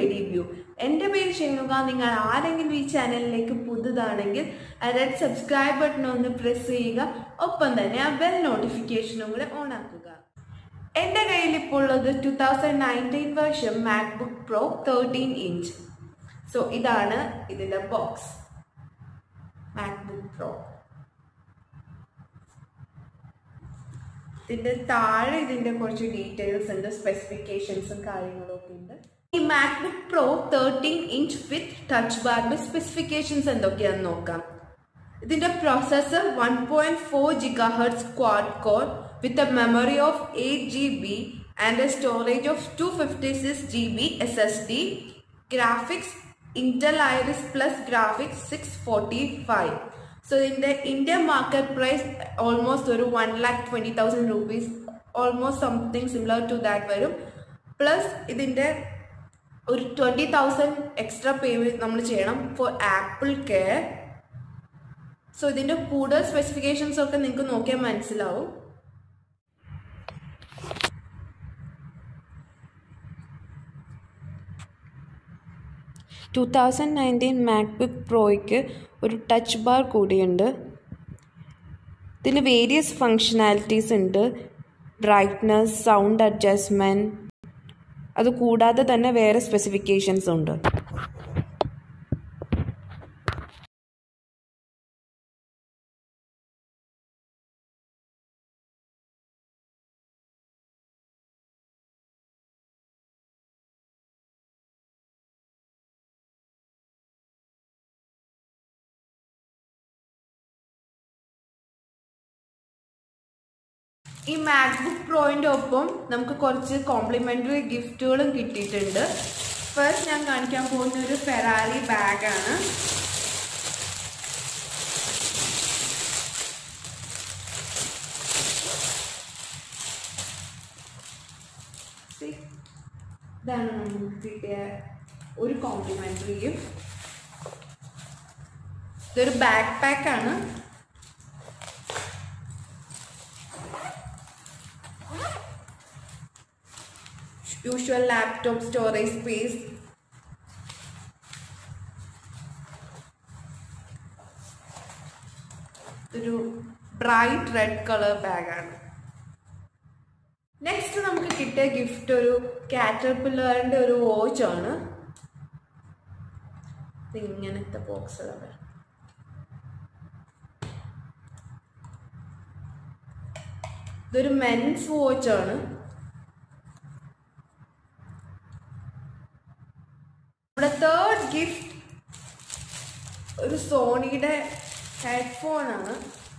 study view എൻ്റെ പേര് ഷെനുക നിങ്ങൾ ആരെങ്കിലും ഈ ചാനലിലേക്ക് പുതുതാണെങ്കിൽ ആ റെഡ് സബ്സ്ക്രൈബ് ബട്ടൺ ഒന്ന് പ്രസ് ചെയ്യുക ഒപ്പം തന്നെ ആ ബെൽ നോട്ടിഫിക്കേഷനും കൂടെ ഓൺ ആക്കുക എൻ്റെ കയ്യിൽ ഇപ്പോൾ ഉള്ളത് two thousand nineteen version MacBook Pro thirteen inch so ഇതാണ് ഇതിൻ്റെ ബോക്സ് മാക്ബുക്ക് പ്രോ ഇതിന്റെ താഴെ ഇതിന്റെ കുറച്ച് ഡീറ്റെയിൽസ് ഉണ്ട് സ്പെസിഫിക്കേഷൻസും കാര്യങ്ങളും ഒക്കെ ഉണ്ട് ഈ MacBook Pro thirteen inch with touch ബാറിന്റെ സ്പെസിഫിക്കേഷൻസ് എന്തൊക്കെയാണെന്ന് നോക്കാം ഇതിന്റെ processor one point four giga hertz quad core with a memory of eight G B and a storage of two fifty six G B S S D graphics Intel Iris Plus graphics six forty five so ഇതിന്റെ Indian market price almost ഒരു one lakh twenty thousand rupees almost something similar to that വരും plus ഇതിന്റെ ഒരു twenty thousand extra payment നമ്മൾ ചെയ്യണം four apple care so ഇതിന്റെ കൂടുതൽ specifications ഒക്കെ നിങ്ങൾക്ക് നോക്കിയാൽ മനസ്സിലാവും ടു തൗസൻഡ് നയൻറ്റീൻ മാക്ബുക്ക് പ്രോയ്ക്ക് ഒരു ടച്ച് ബാർ കൂടിയുണ്ട് ഇതിന് വേരിയസ് ഫങ്ഷനാലിറ്റീസ് ഉണ്ട് ബ്രൈറ്റ്നസ് സൗണ്ട് അഡ്ജസ്റ്റ്മെൻറ്റ് അത് കൂടാതെ തന്നെ വേറെ സ്പെസിഫിക്കേഷൻസ് ഉണ്ട് ഈ മാക്ബുക്ക് പ്രോയിന്റെ ഒപ്പം നമുക്ക് കുറച്ച് കോംപ്ലിമെന്ററി ഗിഫ്റ്റുകളും കിട്ടിയിട്ടുണ്ട് ഫസ്റ്റ് ഞാൻ കാണിക്കാൻ പോകുന്ന ഒരു ഫെറാറി ബാഗാണ് ഇതാണ് നമുക്ക് കിട്ടിയ ഒരു കോംപ്ലിമെന്ററി ഗിഫ്റ്റ് ഇതൊരു ബാക്ക് പാക്ക് ആണ് usual laptop storage space ഒരു ബ്രൈറ്റ് റെഡ് കളർ ബാഗാണ് നെക്സ്റ്റ് നമുക്ക് കിട്ടിയ ഗിഫ്റ്റ് ഒരു കാറ്റർപില്ലറിന്റെ ഒരു വാച്ച് ആണ് ഇങ്ങനത്തെ ബോക്സുകൾ ഇതൊരു മെൻസ് വാച്ച് ആണ് നമ്മുടെ തേർഡ് ഗിഫ്റ്റ് ഒരു സോണിയുടെ ഹെഡ്ഫോൺ ആണ്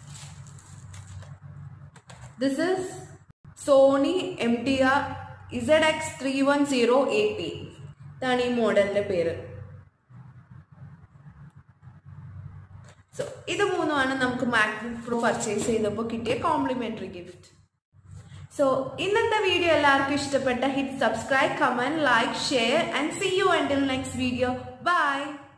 this is Sony M T R Z X three one zero A P ഇതാണ് ഈ മോഡലിന്റെ പേര് സോ ഇത് മൂന്നുമാണ് നമുക്ക് മാക്ബുക്ക് പ്രോ പർച്ചേസ് ചെയ്തപ്പോൾ കിട്ടിയ കോംപ്ലിമെന്ററി ഗിഫ്റ്റ് സോ ഇന്നത്തെ വീഡിയോ എല്ലാവർക്കും ഇഷ്ടപ്പെട്ട hit subscribe comment like share and see you until next video by